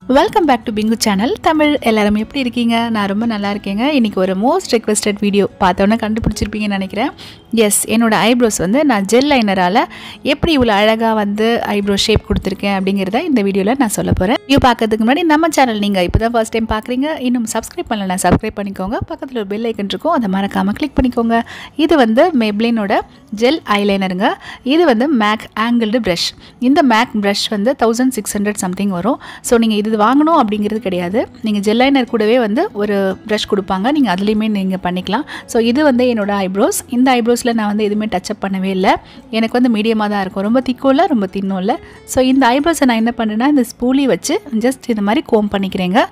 welcome back to பிங்கு channel Tamil எல்லாரும் எப்படி இருக்கீங்க நான் ரொம்ப நல்லா இருக்கேங்க இன்றைக்கி ஒரு மோஸ்ட் ரெக்வெஸ்டட் வீடியோ பார்த்தோன்னே கண்டுபிடிச்சிருப்பீங்கன்னு நினைக்கிறேன் எஸ் என்னோட ஐப்ரோஸ் வந்து நான் ஜெல் லைனரால் எப்படி இவ்வளோ அழகாக வந்து ஐப்ரோ ஷேப் கொடுத்துருக்கேன் அப்படிங்கிறத இந்த வீடியோவில் நான் சொல்ல போகிறேன் வீடியோ பார்க்கறதுக்கு முன்னாடி நம்ம சேனல் நீங்கள் இப்போ தான் ஃபர்ஸ்ட் டைம் பார்க்குறீங்க இன்னும் சப்ஸ்கிரைப் பண்ணலனா சப்ஸ்கிரைப் பண்ணிக்கோங்க பக்கத்தில் ஒரு பெல் ஐக்கன் இருக்கும் அதை மறக்காமல் கிளிக் பண்ணிக்கோங்க இது வந்து மெப்ளினோட ஜெல் ஐலைனருங்க இது வந்து மேக் ஆங்கிள்டு ப்ரஷ் இந்த மேக் ப்ரஷ் வந்து தௌசண்ட் சிக்ஸ் ஹண்ட்ரட் சம்திங் வரும் ஸோ நீங்கள் இது வாங்கணும் அப்படிங்கிறது கிடையாது நீங்கள் ஜெல் லைனர் கூடவே வந்து ஒரு ப்ரஷ் கொடுப்பாங்க நீங்கள் அதுலேயுமே நீங்கள் பண்ணிக்கலாம் ஸோ இது வந்து என்னோட ஐப்ரோஸ் இந்த ஐப்ரோஸில் நான் வந்து எதுவுமே டச்சப் பண்ணவே இல்லை எனக்கு வந்து மீடியமாக தான் இருக்கும் ரொம்ப திக்கும் இல்லை ரொம்ப தின்னும் இல்லை ஸோ இந்த ஐப்ரோஸை நான் என்ன பண்ணுறேன்னா இந்த ஸ்பூலி வச்சு ஜஸ்ட் இந்த மாதிரி கோம் பண்ணிக்கிறேங்க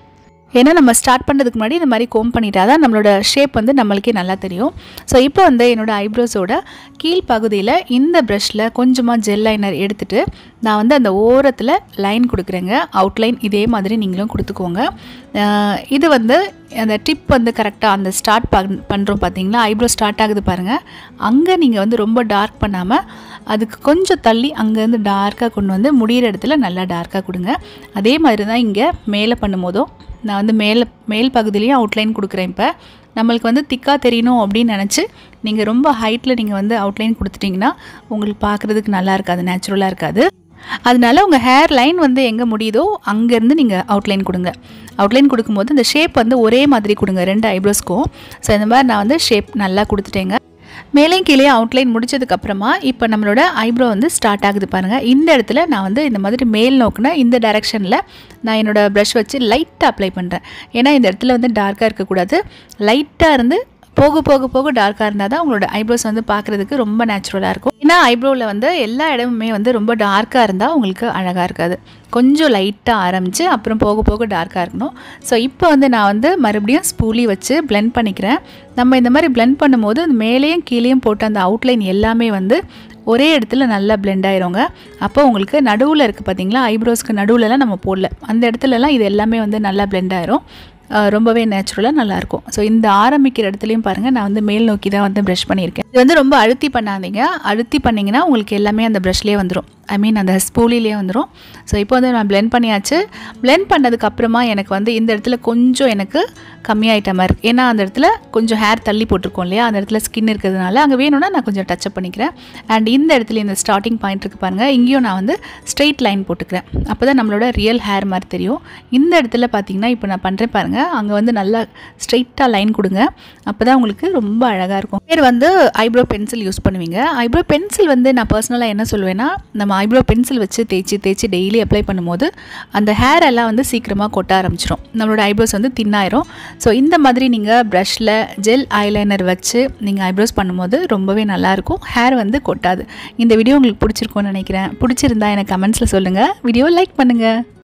ஏன்னா நம்ம ஸ்டார்ட் பண்ணுறதுக்கு முன்னாடி இந்த மாதிரி கோம் பண்ணிட்டா தான் நம்மளோட ஷேப் வந்து நம்மளுக்கே நல்லா தெரியும் ஸோ இப்போ வந்து என்னோடய ஐப்ரோஸோட கீழ் பகுதியில் இந்த ப்ரஷில் கொஞ்சமாக ஜெல் லைனர் எடுத்துகிட்டு நான் வந்து அந்த ஓரத்தில் லைன் கொடுக்குறேங்க அவுட்லைன் இதே மாதிரி நீங்களும் கொடுத்துக்கோங்க அஹ் இது வந்து அந்த டிப் வந்து கரெக்டாக அந்த ஸ்டார்ட் பண் பண்ணுறோம் பார்த்தீங்களா ஐப்ரோ ஸ்டார்ட் ஆகுது பாருங்கள் அங்கே நீங்கள் வந்து ரொம்ப டார்க் பண்ணாமல் அதுக்கு கொஞ்சம் தள்ளி அங்கேருந்து டார்க்காக கொண்டு வந்து முடிகிற இடத்துல நல்லா டார்க்காக கொடுங்க அதே மாதிரி தான் இங்கே மேலே பண்ணும்போதும் நான் வந்து மேலே மேல் பகுதியிலையும் அவுட்லைன் கொடுக்குறேன் இப்போ நம்மளுக்கு வந்து திக்காக தெரியணும் அப்படின்னு நினச்சி நீங்கள் ரொம்ப ஹைட்டில் நீங்கள் வந்து அவுட்லைன் கொடுத்துட்டிங்கன்னா உங்களுக்கு பார்க்குறதுக்கு நல்லா இருக்காது நேச்சுரலாக இருக்காது அதனால உங்கள் ஹேர் லைன் வந்து எங்கே முடியுதோ அங்கேருந்து நீங்கள் அவுட்லைன் கொடுங்க அவுட்லைன் கொடுக்கும்போது இந்த ஷேப் வந்து ஒரே மாதிரி கொடுங்க ரெண்டு ஐப்ரோஸ்க்கும் ஸோ இந்த மாதிரி நான் வந்து ஷேப் நல்லா கொடுத்துட்டேங்க மேலேயும் கீழே அவுட்லைன் முடிச்சதுக்கப்புறமா இப்போ நம்மளோட ஐப்ரோ வந்து ஸ்டார்ட் ஆகுது பாருங்கள் இந்த இடத்துல நான் வந்து இந்த மாதிரி மேல் நோக்குன இந்த டைரெக்ஷனில் நான் என்னோடய ப்ரஷ் வச்சு லைட்டாக அப்ளை பண்ணுறேன் ஏன்னா இந்த இடத்துல வந்து டார்க்காக இருக்கக்கூடாது லைட்டாக இருந்து போக போக போக டார்க்காக இருந்தால் தான் உங்களோட ஐப்ரோஸ் வந்து பார்க்குறதுக்கு ரொம்ப நேச்சுரலாக இருக்கும் ஏன்னா ஐப்ரோவில் வந்து எல்லா இடமுமே வந்து ரொம்ப டார்க்காக இருந்தால் உங்களுக்கு அழகாக இருக்காது கொஞ்சம் லைட்டாக ஆரம்பித்து அப்புறம் போக போக டார்க்காக இருக்கணும் ஸோ இப்போ வந்து நான் வந்து மறுபடியும் ஸ்பூலி வச்சு பிளெண்ட் பண்ணிக்கிறேன் நம்ம இந்த மாதிரி பிளெண்ட் பண்ணும்போது மேலேயும் கீழேயும் போட்ட அந்த அவுட்லைன் எல்லாமே வந்து ஒரே இடத்துல நல்லா பிளெண்ட் ஆயிருங்க அப்போ உங்களுக்கு நடுவில் இருக்குது பார்த்தீங்களா ஐப்ரோஸ்க்கு நடுவுலலாம் நம்ம போடல அந்த இடத்துலலாம் இது எல்லாமே வந்து நல்லா பிளெண்ட் ஆயிரும் அஹ் ரொம்பவே நேச்சுரலாக நல்லாயிருக்கும் ஸோ இந்த ஆரம்பிக்கிற இடத்துலையும் பாருங்கள் நான் வந்து மேல் நோக்கி தான் வந்து ப்ரஷ் பண்ணியிருக்கேன் இது வந்து ரொம்ப அழுத்தி பண்ணாதீங்க அழுத்தி பண்ணிங்கன்னா உங்களுக்கு எல்லாமே அந்த ப்ரஷ்லேயே வந்துடும் ஐ மீன் அந்த ஸ்பூலிலே வந்துடும் ஸோ இப்போ வந்து நான் பிளெண்ட் பண்ணியாச்சு பிளெண்ட் பண்ணதுக்கு அப்புறமா எனக்கு வந்து இந்த இடத்துல கொஞ்சம் எனக்கு கம்மியாயிட்ட மாதிரி இருக்கு ஏன்னா அந்த இடத்துல கொஞ்சம் ஹேர் தள்ளி போட்டிருக்கோம் இல்லையா அந்த இடத்துல ஸ்கின் இருக்கிறதுனால அங்கே வேணும்னா நான் கொஞ்சம் டச்சப் பண்ணிக்கிறேன் அண்ட் இந்த இடத்துல இந்த ஸ்டார்டிங் பாயிண்ட் இருக்குது பாருங்கள் இங்கேயும் நான் வந்து ஸ்ட்ரெயிட் லைன் போட்டுக்கிறேன் அப்போ தான் நம்மளோட ரியல் ஹேர் மாதிரி தெரியும் இந்த இடத்துல பார்த்தீங்கன்னா இப்போ நான் பண்ணுறேன் பாருங்கள் அங்கே வந்து நல்லா ஸ்ட்ரெயிட்டாக லைன் கொடுங்க அப்போ தான் உங்களுக்கு ரொம்ப அழகாக இருக்கும் பேர் வந்து ஐப்ரோ பென்சில் யூஸ் பண்ணுவீங்க ஐப்ரோ பென்சில் வந்து நான் பர்சனலாக என்ன சொல்லுவேன்னா நம்ம ஐப்ரோ பென்சில் வச்சு தேய்ச்சி தேய்ச்சி டெய்லி அப்ளை பண்ணும்போது அந்த ஹேர் எல்லாம் வந்து சீக்கிரமாக கொட்ட ஆரம்பிச்சிடும் நம்மளோட ஐப்ரோஸ் வந்து தின்னாயிரும் ஸோ இந்த மாதிரி நீங்கள் ப்ரஷில் ஜெல் ஐலைனர் வச்சு நீங்கள் ஐப்ரோஸ் பண்ணும்போது ரொம்பவே நல்லாயிருக்கும் ஹேர் வந்து கொட்டாது இந்த வீடியோ உங்களுக்கு பிடிச்சிருக்கும்னு நினைக்கிறேன் பிடிச்சிருந்தா எனக்கு கமெண்ட்ஸில் சொல்லுங்கள் வீடியோ லைக் பண்ணுங்கள்